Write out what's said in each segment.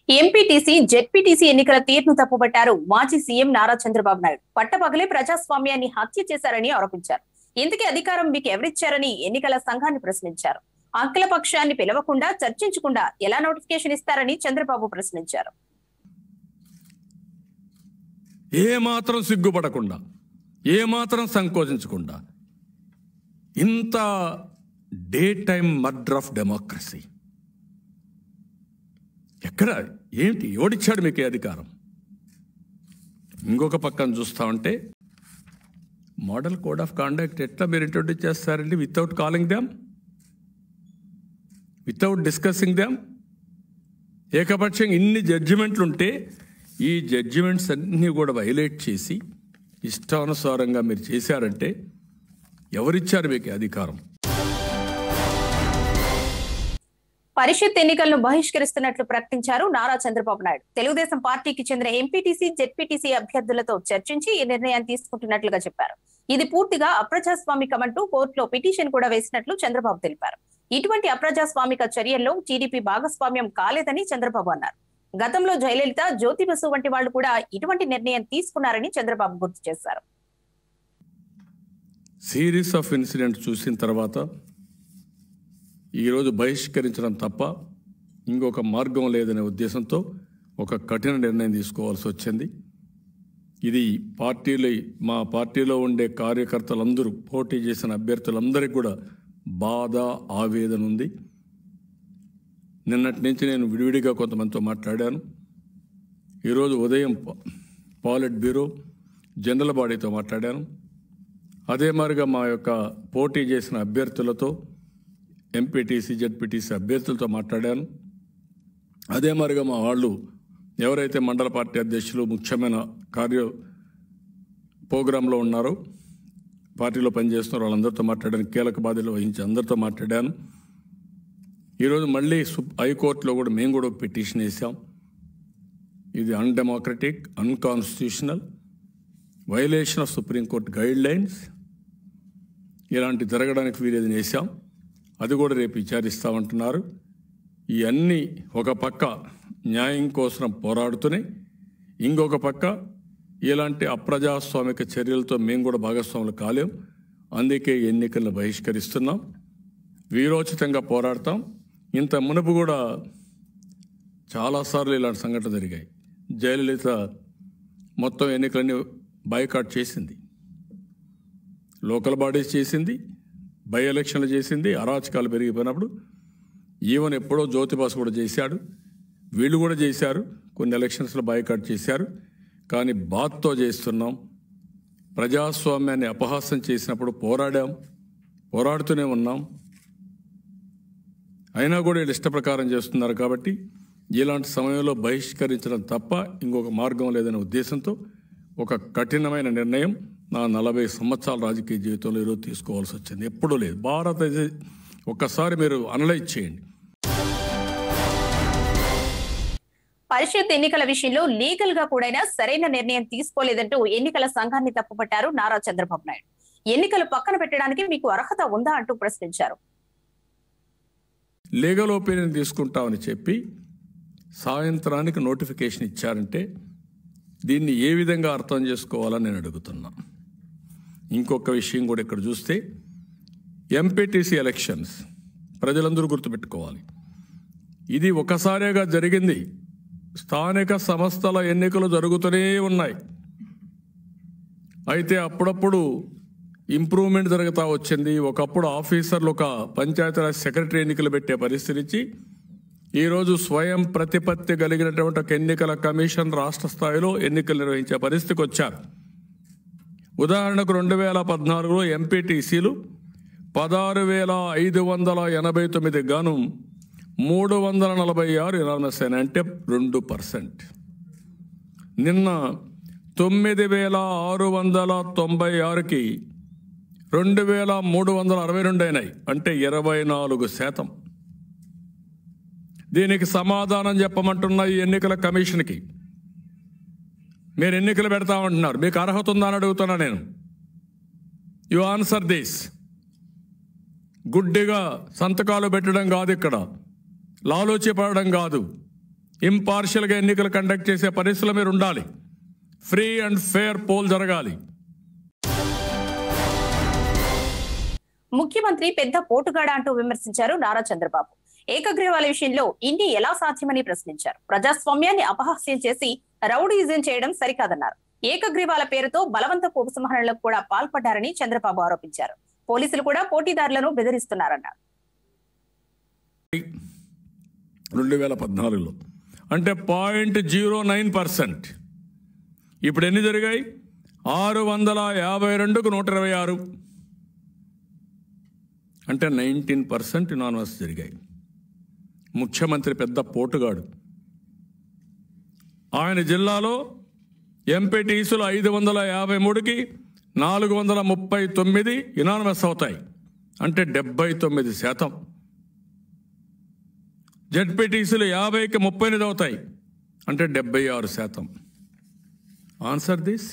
MPTC ZPTC ఎన్నికల తీర్పును తప్పుపట్టారు మాజీ సీఎం నారా చంద్రబాబు నాయుడు పట్టపగలే ప్రజాస్వామ్యాన్ని హత్య చేశారని ఆరోపించారు ఇంతకీ అధికారం మీకు ఎవరిచ్చారని ఎన్నికల సంఘాన్ని ప్రశ్నించారు అఖిల పక్షాన్ని పిలవకుండా చర్చించకుండా ఎలా నోటిఫికేషన్ ఇస్తారని చంద్రబాబు ప్రశ్నించారు ఏ మాత్రం సిగ్గుపడకుండా ఏ మాత్రం సంకోచించకుండా ఇంత day time murder of democracy ఎక్కడ ఏంటి ఎవడిచ్చాడు మీకు ఈ అధికారం ఇంకొక పక్కన చూస్తా ఉంటే మోడల్ కోడ్ ఆఫ్ కాండక్ట్ ఎట్లా మీరు ఇంట్రొడ్యూస్ చేస్తారండి without calling them without discussing them ఏకపక్షంగా ఇన్ని జడ్జిమెంట్లు ఉంటే ఈ జడ్జిమెంట్స్ అన్నీ కూడా వైలేట్ చేసి ఇష్టానుసారంగా మీరు చేశారంటే ఎవరిచ్చారు మీకు ఈ అధికారం పరిషత్ ఎన్నికలను బహిష్కరిస్తున్నట్లు ప్రకటించారు నారా చంద్రబాబు నాయుడు తెలుగుదేశం పార్టీకి చెందిన ఎంపీటీసీ జెడ్పీటీసీ అభ్యర్థులతో చర్చించి ఈ నిర్ణయాన్ని తీసుకుంటున్నట్లుగా చెప్పారు ఇది పూర్తిగా అప్రజాస్వామికమంటూ కోర్టులో పిటిషన్ కూడా వేసినట్లు చంద్రబాబు తెలిపారు ఇటువంటి అప్రజాస్వామిక చర్యల్లో టీడీపీ భాగస్వామ్యం కాలేదని చంద్రబాబు అన్నారు గతంలో జయలలిత జ్యోతి బసు వంటి వాళ్ళు కూడా ఇటువంటి నిర్ణయం తీసుకున్నారని చంద్రబాబు గుర్తు చేశారు సిరీస్ ఆఫ్ ఇన్సిడెంట్ చూసిన తర్వాత ఈరోజు బహిష్కరించడం తప్ప ఇంకొక మార్గం లేదనే ఉద్దేశంతో ఒక కఠిన నిర్ణయం తీసుకోవాల్సి వచ్చింది ఇది పార్టీలో మా పార్టీలో ఉండే కార్యకర్తలందరూ పోటీ చేసిన అభ్యర్థులందరికీ కూడా బాధ ఆవేదన ఉంది నిన్నటి నుంచి నేను విడివిడిగా కొంతమందితో మాట్లాడాను ఈరోజు ఉదయం పా- పాలిట్ బ్యూరో జనరల్ బాడీతో మాట్లాడాను అదే మాదిరిగా మా యొక్క పోటీ చేసిన అభ్యర్థులతో ఎంపీటీసీ జెడ్పీటీసీ అభ్యర్థులతో మాట్లాడాను అదే మాదిరిగా మా వాళ్ళు ఎవరైతే మండల పార్టీ అధ్యక్షులు ముఖ్యమైన కార్య ప్రోగ్రాంలో ఉన్నారో పార్టీలో పనిచేస్తున్నారో వాళ్ళందరితో మాట్లాడాను కీలక బాధ్యతలు వహించి అందరితో మాట్లాడాను ఈరోజు మళ్ళీ సుప్ హైకోర్టులో కూడా మేము కూడా ఒక పిటిషన్ వేసాం ఇది undemocratic unconstitutional violation of supreme court guidelines ఇలాంటి జరగడానికి వీరేది వేసాం అది కూడా రేపు విచారిస్తామంటున్నారు ఇవన్నీ ఒక పక్క న్యాయం కోసం పోరాడుతూనే ఇంకొక పక్క ఇలాంటి అప్రజాస్వామిక చర్యలతో మేము కూడా భాగస్వాములు కాలేం అందుకే ఎన్నికలను బహిష్కరిస్తున్నాం వీరోచితంగా పోరాడతాం ఇంత మునుపు కూడా చాలాసార్లు ఇలాంటి సంఘటనలు జరిగాయి జయలలిత మొత్తం ఎన్నికలన్నీ బైకాట్ చేసింది లోకల్ బాడీస్ చేసింది బై ఎలక్షన్లు చేసింది అరాచకాలు పెరిగిపోయినప్పుడు ఈవెన్ ఎప్పుడో జ్యోతిబాస్ కూడా చేశాడు వీళ్ళు కూడా చేశారు కొన్ని ఎలక్షన్స్లో బైకాట్ చేశారు కానీ బాత్తో చేస్తున్నాం ప్రజాస్వామ్యాన్ని అపహాస్యం చేసినప్పుడు పోరాడాం పోరాడుతూనే ఉన్నాం అయినా కూడా వీళ్ళు ఇష్ట ప్రకారం చేస్తున్నారు కాబట్టి ఇలాంటి సమయంలో బహిష్కరించడం తప్ప ఇంకొక మార్గం లేదనే ఉద్దేశంతో ఒక కఠినమైన నిర్ణయం నా నలభై సంవత్సరాల రాజకీయ జీవితంలో ఈరోజు తీసుకోవాల్సి వచ్చింది ఎప్పుడూ లేదు భారత ఒక్కసారి మీరు అనలైజ్ చేయండి పరిషత్ ఎన్నికల విషయంలో లీగల్ గా కూడా సరైన నిర్ణయం తీసుకోలేదంటూ ఎన్నికల సంఘాన్ని తప్పుపట్టారు నారా చంద్రబాబు నాయుడు ఎన్నికలు పక్కన పెట్టడానికి మీకు అర్హత ఉందా అంటూ ప్రశ్నించారు లీగల్ ఒపీనియన్ తీసుకుంటామని చెప్పి సాయంత్రానికి నోటిఫికేషన్ ఇచ్చారంటే దీన్ని ఏ విధంగా అర్థం చేసుకోవాలని నేను అడుగుతున్నా ఇంకొక విషయం కూడా ఇక్కడ చూస్తే ఎంపీటీసీ ఎలక్షన్స్ ప్రజలందరూ గుర్తుపెట్టుకోవాలి ఇది ఒకసారిగా జరిగింది స్థానిక సంస్థల ఎన్నికలు జరుగుతూనే ఉన్నాయి అయితే అప్పుడప్పుడు ఇంప్రూవ్మెంట్ జరుగుతూ వచ్చింది ఒకప్పుడు ఆఫీసర్లు ఒక పంచాయతీరాజ్ సెక్రటరీ ఎన్నికలు పెట్టే పరిస్థితి నుంచి ఈరోజు స్వయం ప్రతిపత్తి కలిగినటువంటి ఒక ఎన్నికల కమిషన్ రాష్ట్ర స్థాయిలో ఎన్నికలు నిర్వహించే పరిస్థితికి వచ్చారు ఉదాహరణకు రెండు వేల పద్నాలుగులో ఎంపీటీసీలు పదహారు వేల ఐదు వందల ఎనభై తొమ్మిది గాను మూడు వందల నలభై ఆరు ఎనానస్ అంటే రెండు పర్సెంట్ నిన్న తొమ్మిది వేల ఆరు వందల తొంభై ఆరుకి రెండు వేల మూడు వందల అరవై రెండు అయినాయి అంటే ఇరవై నాలుగు శాతం దీనికి సమాధానం చెప్పమంటున్న ఈ ఎన్నికల కమిషన్కి మీరు ఎన్నికలు పెడతామంటున్నారు మీకు అర్హత ఉందా అని అడుగుతున్నా నేను యు ఆన్సర్ దిస్ గుడ్డిగా సంతకాలు పెట్టడం కాదు ఇక్కడ లాలోచి పడడం కాదు ఇంపార్షియల్గా ఎన్నికలు కండక్ట్ చేసే పరిస్థితులు మీరు ఉండాలి ఫ్రీ అండ్ ఫేర్ పోల్ జరగాలి ముఖ్యమంత్రి పెద్ద పోటుగాడ అంటూ విమర్శించారు నారా చంద్రబాబు ఏకగ్రీవాల విషయంలో ఇన్ని ఎలా సాధ్యమని ప్రశ్నించారు ప్రజాస్వామ్యాన్ని అపహాస్యం చేసి రౌడీజం చేయడం సరికాదన్నారు ఏకగ్రీవాల పేరుతో బలవంతపు ఉపసంహరణలకు కూడా పాల్పడ్డారని చంద్రబాబు ఆరోపించారు పోలీసులు కూడా పోటీదారులను బెదిరిస్తున్నారన్నారు రెండు వేల పద్నాలుగులో అంటే పాయింట్ జీరో నైన్ పర్సెంట్ ఇప్పుడు ఎన్ని జరిగాయి ఆరు వందల యాభై రెండుకు నూట ఇరవై ఆరు అంటే నైన్టీన్ పర్సెంట్ యునానిమస్ జరిగాయి ముఖ్యమంత్రి పెద్ద పోటుగాడు ఆయన జిల్లాలో ఎంపీటీసులు ఐదు వందల యాభై మూడుకి నాలుగు వందల ముప్పై తొమ్మిది యునానిమస్ అవుతాయి అంటే డెబ్బై తొమ్మిది శాతం జడ్పీటీసీలు యాభైకి ముప్పై ఎనిమిది అవుతాయి అంటే డెబ్బై ఆరు శాతం ఆన్సర్ దిస్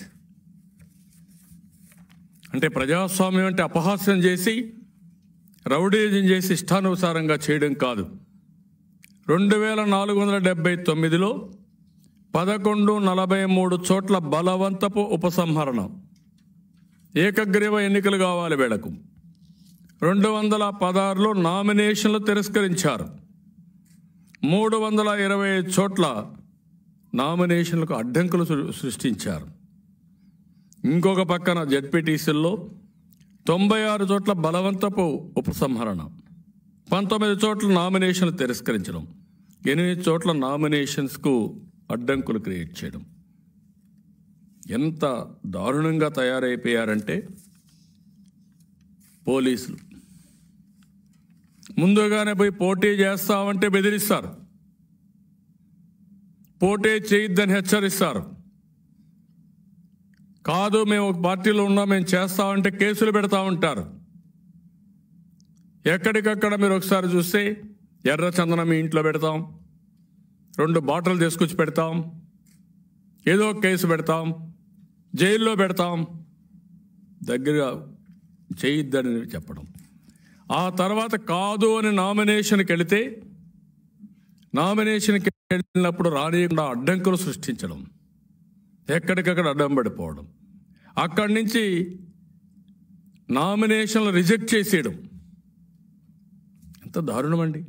అంటే ప్రజాస్వామ్యం అంటే అపహాస్యం చేసి రౌడీజం చేసి ఇష్టానుసారంగా చేయడం కాదు రెండు వేల నాలుగు వందల డెబ్బై తొమ్మిదిలో పదకొండు నలభై మూడు చోట్ల బలవంతపు ఉపసంహరణ ఏకగ్రీవ ఎన్నికలు కావాలి వీళ్ళకు రెండు వందల పదహారులో నామినేషన్లు తిరస్కరించారు మూడు వందల ఇరవై ఐదు చోట్ల నామినేషన్లకు అడ్డంకులు సృ- సృష్టించారు ఇంకొక పక్కన జడ్పీటీసీల్లో తొంభై ఆరు చోట్ల బలవంతపు ఉపసంహరణ పంతొమ్మిది చోట్ల నామినేషన్లు తిరస్కరించడం ఎనిమిది చోట్ల నామినేషన్స్కు అడ్డంకులు క్రియేట్ చేయడం ఎంత దారుణంగా తయారైపోయారంటే పోలీసులు ముందుగానే పోయి పోటీ చేస్తామంటే బెదిరిస్తారు పోటీ చేయొద్దని హెచ్చరిస్తారు కాదు మేము ఒక పార్టీలో ఉన్నాం మేము చేస్తామంటే కేసులు పెడతా ఉంటారు ఎక్కడికక్కడ మీరు ఒకసారి చూస్తే ఎర్ర చందనం మీ ఇంట్లో పెడతాం రెండు బాటిల్ తీసుకొచ్చి పెడతాం ఏదో ఒక కేసు పెడతాం జైల్లో పెడతాం దగ్గరగా చేయొద్దని చెప్పడం ఆ తర్వాత కాదు అని నామినేషన్కి వెళితే నామినేషన్కి వెళ్ళినప్పుడు రానియకుండా అడ్డంకులు సృష్టించడం ఎక్కడికక్కడ అడ్డం పడిపోవడం అక్కడి నుంచి నామినేషన్లు రిజెక్ట్ చేసేయడం ఎంత దారుణం అండి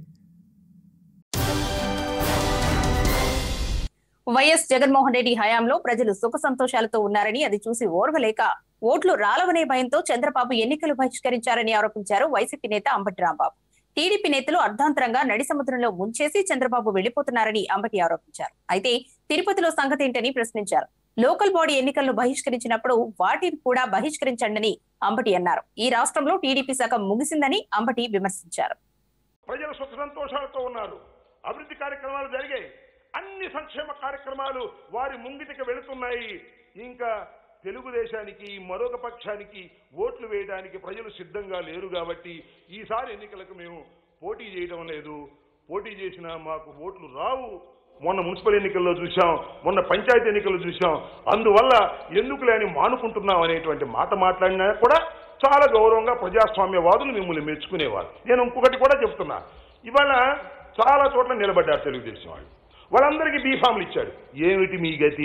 వైఎస్ జగన్మోహన్ రెడ్డి హయాంలో ప్రజలు సుఖ సంతోషాలతో ఉన్నారని అది చూసి ఓర్వలేక ఓట్లు రాలవనే భయంతో చంద్రబాబు ఎన్నికలు బహిష్కరించారని ఆరోపించారు వైసీపీ నేత అంబటి రాంబాబు టీడీపీ నేతలు అర్ధాంతరంగా నడి సముద్రంలో ముంచేసి చంద్రబాబు వెళ్లిపోతున్నారని అంబటి ఆరోపించారు అయితే తిరుపతిలో సంగతి ఏంటని ప్రశ్నించారు లోకల్ బాడీ ఎన్నికలను బహిష్కరించినప్పుడు వాటిని కూడా బహిష్కరించండని అంబటి అన్నారు ఈ రాష్ట్రంలో టీడీపీ సగం ముగిసిందని అంబటి విమర్శించారు ప్రజలు సుఖ సంతోషాలతో ఉన్నారు అభివృద్ధి కార్యక్రమాలు జరిగాయి అన్ని సంక్షేమ కార్యక్రమాలు వారి ముంగిటికి వెళుతున్నాయి ఇంకా తెలుగుదేశానికి మరొక పక్షానికి ఓట్లు వేయడానికి ప్రజలు సిద్ధంగా లేరు కాబట్టి ఈసారి ఎన్నికలకు మేము పోటీ చేయడం లేదు పోటీ చేసినా మాకు ఓట్లు రావు మొన్న మున్సిపల్ ఎన్నికల్లో చూశాం మొన్న పంచాయతీ ఎన్నికల్లో చూశాం అందువల్ల ఎందుకు లేని మానుకుంటున్నాం అనేటువంటి మాట మాట్లాడినా కూడా చాలా గౌరవంగా ప్రజాస్వామ్యవాదులు మిమ్మల్ని మెచ్చుకునేవారు నేను ఇంకొకటి కూడా చెప్తున్నా ఇవాళ చాలా చోట్ల నిలబడ్డారు తెలుగుదేశం వాళ్ళు వాళ్ళందరికీ బీఫామ్లు ఇచ్చాడు ఏమిటి మీ గతి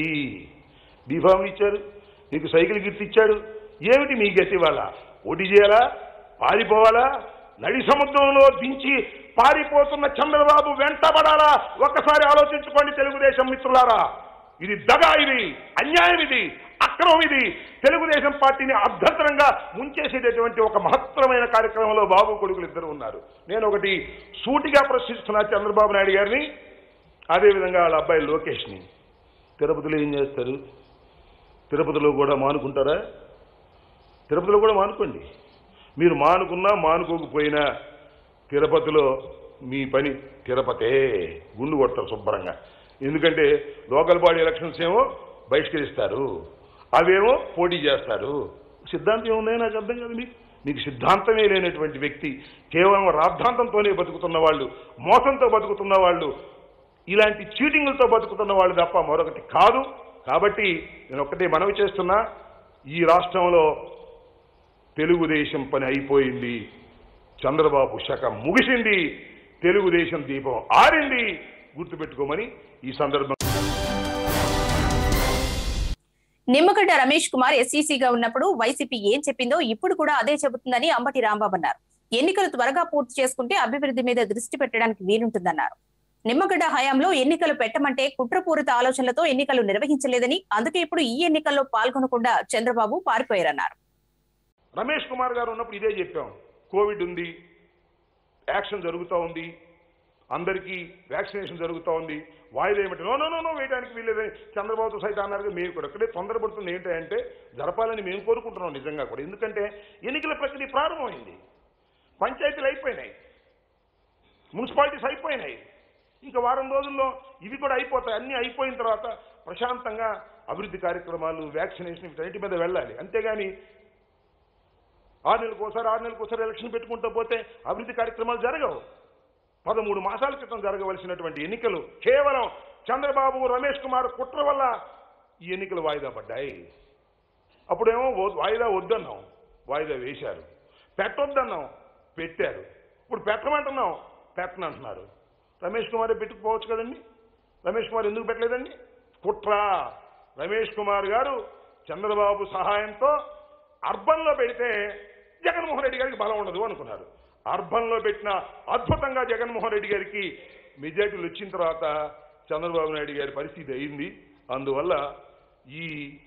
బీఫామ్లు ఇచ్చారు నీకు సైకిల్ గిఫ్ట్ ఇచ్చాడు ఏమిటి మీ గతి వాళ్ళ పోటీ చేయాలా పారిపోవాలా నడి సముద్రంలో దించి పారిపోతున్న చంద్రబాబు వెంటబడాలా ఒక్కసారి ఆలోచించుకోండి తెలుగుదేశం మిత్రులారా ఇది దగా ఇది అన్యాయం ఇది అక్రమం ఇది తెలుగుదేశం పార్టీని అభ్యంతరంగా ముంచేసేటటువంటి ఒక మహత్తరమైన కార్యక్రమంలో బాబు కొడుకులు ఇద్దరు ఉన్నారు నేను ఒకటి సూటిగా ప్రశ్నిస్తున్నా చంద్రబాబు నాయుడు గారిని అదేవిధంగా వాళ్ళ అబ్బాయి లోకేష్ని తిరుపతిలో ఏం చేస్తారు తిరుపతిలో కూడా మానుకుంటారా తిరుపతిలో కూడా మానుకోండి మీరు మానుకున్నా మానుకోకపోయినా తిరుపతిలో మీ పని తిరుపతే గుండు కొడతారు శుభ్రంగా ఎందుకంటే లోకల్ బాడీ ఎలక్షన్స్ ఏమో బహిష్కరిస్తారు అవేమో పోటీ చేస్తారు సిద్ధాంతం ఏమున్నాయో నాకు అర్థం కాదు మీకు మీకు సిద్ధాంతమే లేనటువంటి వ్యక్తి కేవలం రాద్ధాంతంతోనే బతుకుతున్న వాళ్ళు మోసంతో బతుకుతున్న వాళ్ళు ఇలాంటి చీటింగులతో బతుకుతున్న వాళ్ళు తప్ప మరొకటి కాదు కాబట్టి నేను ఒక్కటే మనవి చేస్తున్నా ఈ రాష్ట్రంలో తెలుగుదేశం పని అయిపోయింది చంద్రబాబు శకం ముగిసింది తెలుగుదేశం దీపం ఆరింది గుర్తుపెట్టుకోమని ఈ సందర్భంగా నిమ్మగడ్డ రమేష్ కుమార్ ఎస్ఈసీగా ఉన్నప్పుడు వైసీపీ ఏం చెప్పిందో ఇప్పుడు కూడా అదే చెబుతుందని అంబటి రాంబాబు అన్నారు ఎన్నికలు త్వరగా పూర్తి చేసుకుంటే అభివృద్ధి మీద దృష్టి పెట్టడానికి వీలుంటుందన్నారు నిమ్మగడ్డ హయాంలో ఎన్నికలు పెట్టమంటే కుట్రపూరిత ఆలోచనలతో ఎన్నికలు నిర్వహించలేదని అందుకే ఇప్పుడు ఈ ఎన్నికల్లో పాల్గొనకుండా చంద్రబాబు పారిపోయారన్నారు రమేష్ కుమార్ గారు ఉన్నప్పుడు ఇదే చెప్పాం కోవిడ్ ఉంది యాక్షన్ జరుగుతూ ఉంది అందరికీ వ్యాక్సినేషన్ జరుగుతూ ఉంది వాయిదా ఏమిటి నో నో నో నో వేయడానికి వీల్లేదని చంద్రబాబుతో సైతం అన్నారు మేము కూడా ఇక్కడే తొందరపడుతుంది ఏంటంటే జరపాలని మేము కోరుకుంటున్నాం నిజంగా కూడా ఎందుకంటే ఎన్నికల ప్రక్రియ ప్రారంభమైంది పంచాయతీలు అయిపోయినాయి మున్సిపాలిటీస్ అయిపోయినాయి ఇంకా వారం రోజుల్లో ఇవి కూడా అయిపోతాయి అన్నీ అయిపోయిన తర్వాత ప్రశాంతంగా అభివృద్ధి కార్యక్రమాలు వ్యాక్సినేషన్ వీటన్నిటి మీద వెళ్ళాలి అంతేగాని ఆరు నెలలకు ఒకసారి ఆరు నెలలకు ఒకసారి ఎలక్షన్ పెట్టుకుంటూ పోతే అభివృద్ధి కార్యక్రమాలు జరగవు పదమూడు మాసాల క్రితం జరగవలసినటువంటి ఎన్నికలు కేవలం చంద్రబాబు రమేష్ కుమార్ కుట్ర వల్ల ఈ ఎన్నికలు వాయిదా పడ్డాయి అప్పుడేమో ఓ- వాయిదా వద్దన్నాం వాయిదా వేశారు పెట్టొద్దన్నాం పెట్టారు ఇప్పుడు పెట్టమంటున్నాం పెట్టనంటున్నారు రమేష్ కుమారే పెట్టుకుపోవచ్చు కదండి రమేష్ కుమార్ ఎందుకు పెట్టలేదండి కుట్ర రమేష్ కుమార్ గారు చంద్రబాబు సహాయంతో అర్బన్లో పెడితే జగన్మోహన్ రెడ్డి గారికి బలం ఉండదు అనుకున్నారు అర్బన్లో పెట్టిన అద్భుతంగా జగన్మోహన్ రెడ్డి గారికి మెజార్టీలు వచ్చిన తర్వాత చంద్రబాబు నాయుడు గారి పరిస్థితి అయింది అందువల్ల ఈ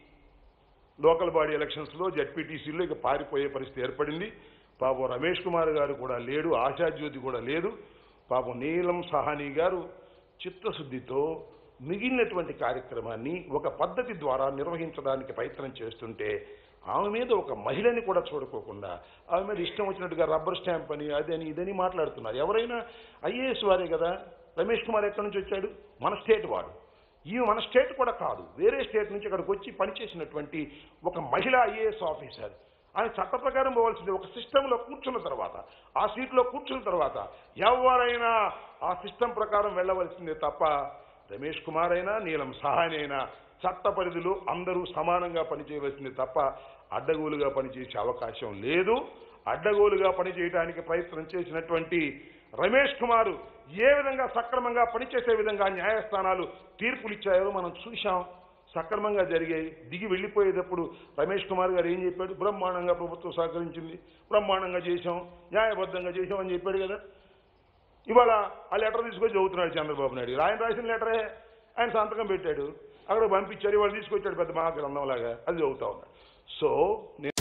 లోకల్ బాడీ ఎలక్షన్స్లో జడ్పీటీసీలో ఇక పారిపోయే పరిస్థితి ఏర్పడింది పాపం రమేష్ కుమార్ గారు కూడా లేడు ఆశాజ్యోతి కూడా లేదు పాపం నీలం సహానీ గారు చిత్తశుద్ధితో మిగిలినటువంటి కార్యక్రమాన్ని ఒక పద్ధతి ద్వారా నిర్వహించడానికి ప్రయత్నం చేస్తుంటే ఆమె మీద ఒక మహిళని కూడా చూడుకోకుండా ఆమె మీద ఇష్టం వచ్చినట్టుగా రబ్బర్ స్టాంప్ అని అదని ఇదని మాట్లాడుతున్నారు ఎవరైనా ఐఏఎస్ వారే కదా రమేష్ కుమార్ ఎక్కడి నుంచి వచ్చాడు మన స్టేట్ వాడు ఈమె మన స్టేట్ కూడా కాదు వేరే స్టేట్ నుంచి ఇక్కడికి వచ్చి పనిచేసినటువంటి ఒక మహిళా ఐఏఎస్ ఆఫీసర్ ఆయన చట్ట ప్రకారం పోవాల్సింది ఒక సిస్టంలో కూర్చున్న తర్వాత ఆ సీట్లో కూర్చున్న తర్వాత ఎవరైనా ఆ సిస్టమ్ ప్రకారం వెళ్ళవలసిందే తప్ప రమేష్ కుమార్ అయినా నీలం సహాని అయినా చట్ట పరిధిలో అందరూ సమానంగా పనిచేయవలసింది తప్ప అడ్డగోలుగా పనిచేసే అవకాశం లేదు అడ్డగోలుగా పనిచేయడానికి ప్రయత్నం చేసినటువంటి రమేష్ కుమార్ ఏ విధంగా సక్రమంగా పనిచేసే విధంగా న్యాయస్థానాలు తీర్పులు ఇచ్చాయో మనం చూశాం సక్రమంగా జరిగాయి దిగి వెళ్ళిపోయేటప్పుడు రమేష్ కుమార్ గారు ఏం చెప్పాడు బ్రహ్మాండంగా ప్రభుత్వం సహకరించింది బ్రహ్మాండంగా చేశాం న్యాయబద్ధంగా చేశాం అని చెప్పాడు కదా ఇవాళ ఆ లెటర్ తీసుకొచ్చి చదువుతున్నాడు చంద్రబాబు నాయుడు గారు. ఆయన రాసిన లెటరే ఆయన సంతకం పెట్టాడు అక్కడ పంపించారు ఇవాళ తీసుకొచ్చాడు పెద్ద మహాగ్రంథంలాగా అది చదువుతా ఉన్నాడు సో నేను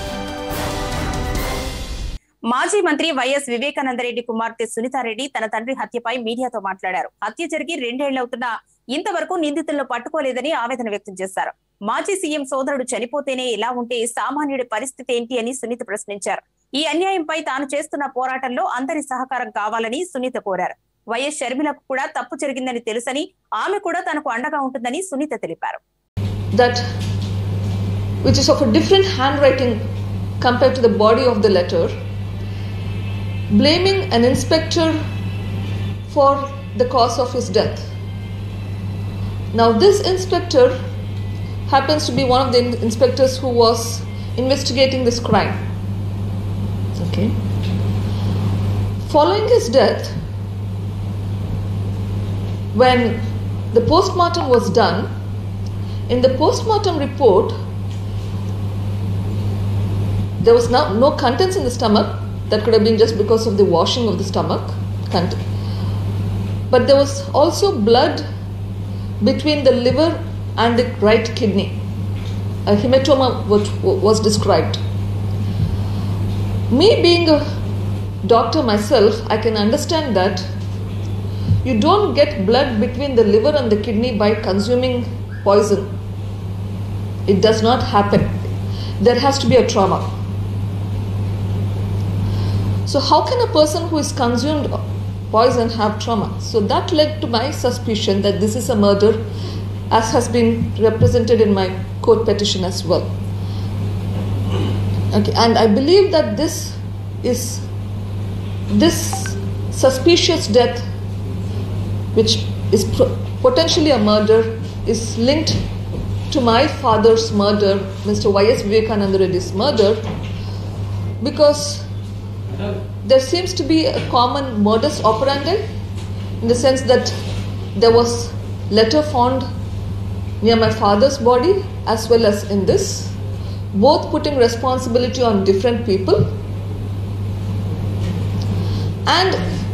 మాజీ మంత్రి వైఎస్ వివేకానందరెడ్డి కుమార్తె సునీతారెడ్డి తన తండ్రి హత్యపై మీడియాతో మాట్లాడారు హత్య జరిగి రెండేళ్లవుతున్నా ఇంతవరకు నిందితులను పట్టుకోలేదని ఆవేదన వ్యక్తం చేశారు మాజీ సీఎం సోదరుడు చనిపోతేనే ఇలా ఉంటే సామాన్యుడి పరిస్థితి ఏంటి అని సునీత ప్రశ్నించారు ఈ అన్యాయంపై తాను చేస్తున్న పోరాటంలో అందరి సహకారం కావాలని సునీత కోరారు వైఎస్ షర్మిలకు కూడా తప్పు జరిగిందని తెలుసని ఆమె కూడా తనకు అండగా ఉంటుందని సునీత తెలిపారు that which is of a different handwriting compared to the body of the letter blaming an inspector for the cause of his death now this inspector happens to be one of the in- inspectors who was investigating this crime okay following his death when the postmortem was done in the postmortem report, there was no, no contents in the stomach. That could have been just because of the washing of the stomach. Cont- But there was also blood between the liver and the right kidney. A hematoma was, was described. Me being a doctor myself, I can understand that you don't get blood between the liver and the kidney by consuming poison. It does not happen. There has to be a trauma. So, how can a person who is consumed poison have trauma? So, that led to my suspicion that this is a murder, as has been represented in my court petition as well. Okay, and I believe that this is this suspicious death which is pro- potentially a murder, is linked to my father's murder, Mr. Y.S. Vivekananda Reddy's murder, because there seems to be a common modus operandi in the sense that there was letter found near my father's body as well as in this, both putting responsibility on different people. And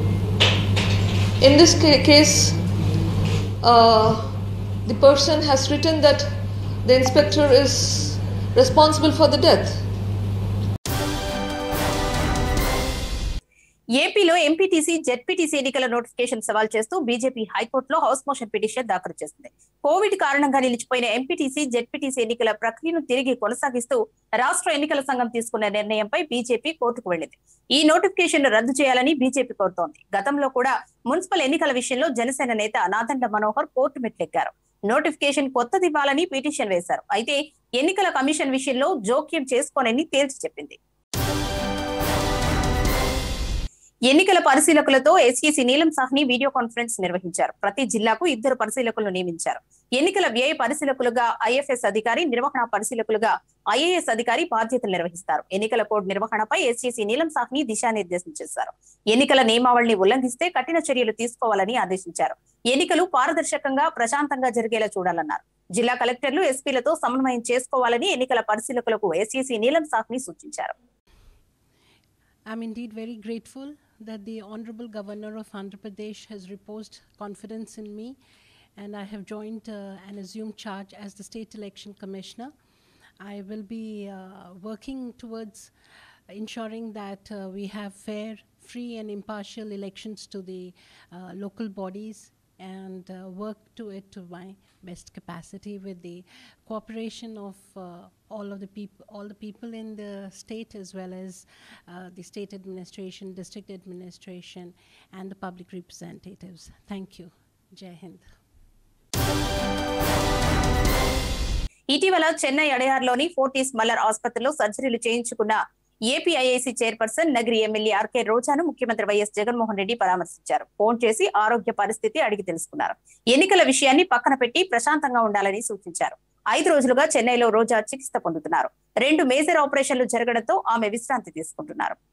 in this ca- case, uh, the person has written that the inspector is responsible for the death. ఏపీలో MPTC ZPTC ఎన్నికల notification సవాల్ చేస్తూ BJP హైకోర్టులో house motion petition దాఖలు చేసింది Covid కారణంగా నిలిచిపోయిన MPTC ZPTC ఎన్నికల ప్రక్రియను తిరిగి కొనసాగిస్తూ రాష్ట్ర ఎన్నికల సంఘం తీసుకున్న నిర్ణయంపై బీజేపీ కోర్టుకు వెళ్లింది ఈ నోటిఫికేషన్ రద్దు చేయాలని బీజేపీ కోరుతోంది గతంలో కూడా మున్సిపల్ ఎన్నికల విషయంలో జనసేన నేత నాదండ మనోహర్ కోర్టు మెట్లెక్కారు నోటిఫికేషన్ కొత్తదివ్వాలని పిటిషన్ వేశారు అయితే ఎన్నికల కమిషన్ విషయంలో జోక్యం చేసుకోనని తేల్చి చెప్పింది ఎన్నికల పరిశీలకులతో ఎస్ఈసి నీలం సాహ్ని వీడియో కాన్ఫరెన్స్ నిర్వహించారు ప్రతి జిల్లాకు ఇద్దరు పరిశీలకులను నియమించారు ఎన్నికల వ్యయ పరిశీలకులుగా ఐఎఫ్ఎస్ అధికారి నిర్వహణ పరిశీలకులుగా ఐఏఎస్ అధికారి బాధ్యతలు నిర్వహిస్తారు ఎన్నికల కోడ్ నిర్వహణపై ఎస్ఈసి నీలం సాహ్ని దిశానిర్దేశం చేశారు ఎన్నికల నియమావళిని ఉల్లంఘిస్తే కఠిన చర్యలు తీసుకోవాలని ఆదేశించారు ఎన్నికలు పారదర్శకంగా ప్రశాంతంగా జరిగేలా చూడాలన్నారు జిల్లా కలెక్టర్లు ఎస్పీలతో సమన్వయం చేసుకోవాలని ఎన్నికల పరిశీలకులకు ఎస్ఈసి నీలం సాహ్ని సూచించారు I'm indeed very grateful that the Honorable Governor of Andhra Pradesh has reposed confidence in me and I have joined uh, and assumed charge as the State Election Commissioner. I will be uh, working towards ensuring that uh, we have fair, free, and impartial elections to the uh, local bodies and uh, work to it to my best capacity with the cooperation of uh, all of the people, all the people in the state as well as uh, the state administration, district administration, and the public representatives. Thank you. Jai Hind. ఇటీవల Chennai అడయార్లోని Fortis Muller ఆసుపత్రిలో సర్జరీలు చేయించుకున్న APIIC chairperson Nagari MLA RK రోజాను ముఖ్యమంత్రి వైఎస్ జగన్మోహన్ రెడ్డి పరామర్శించారు phone చేసి ఆరోగ్య పరిస్థితి అడిగి తెలుసుకున్నారు ఎన్నికల విషయాన్ని పక్కన పెట్టి ప్రశాంతంగా ఉండాలని సూచించారు ఐదు రోజులుగా చెన్నైలో రోజా చికిత్స పొందుతున్నారు రెండు మేజర్ ఆపరేషన్లు జరగడంతో ఆమె విశ్రాంతి తీసుకుంటున్నారు